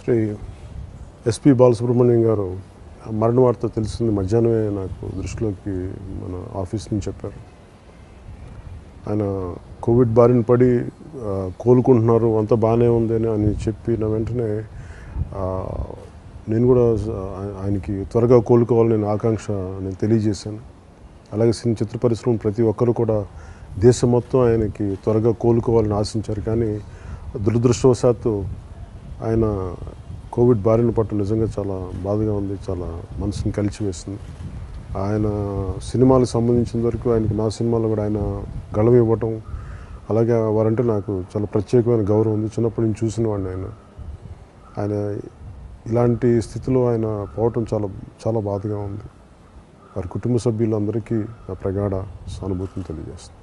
Shri SP Balasubrahmanyam గారు మరణ వార్త తెలిసింది మధ్యాహ్నమే నాకు దృష్టిలోకి మన ఆఫీస్ నుంచి చెప్పారు ఆయన కోవిడ్ బారిన పడి ఆ, కోలుకుంటున్నారు అంతా బాగానే ఉంది అని అని చెప్పిన వెంటనే ఆ, నేను కూడా ఆ- ఆయనకి త్వరగా కోలుకోవాలని నేను ఆకాంక్ష నేను తెలియజేశాను అలాగే సినీ చిత్ర పరిశ్రమ ప్రతి ఒక్కరు కూడా దేశం మొత్తం ఆయనకి త్వరగా కోలుకోవాలని ఆశించారు కానీ దురదృష్టవశాత్తు ఆయన కోవిడ్ బారిన పట్టు నిజంగా చాలా బాధగా ఉంది చాలా మనసుని కలిచివేస్తుంది ఆయన సినిమాలకు సంబంధించిన వరకు ఆయనకి నా సినిమాలో కూడా ఆయన గళం ఇవ్వటం అలాగే వారంటే నాకు చాలా ప్రత్యేకమైన గౌరవం ఉంది చిన్నప్పటి నుంచి చూసిన వాడిని ఆయన ఆయన ఇలాంటి స్థితిలో ఆయన పోవటం చాలా చాలా బాధగా ఉంది వారి కుటుంబ సభ్యులందరికీ నా ప్రగాఢ సానుభూతిని తెలియజేస్తుంది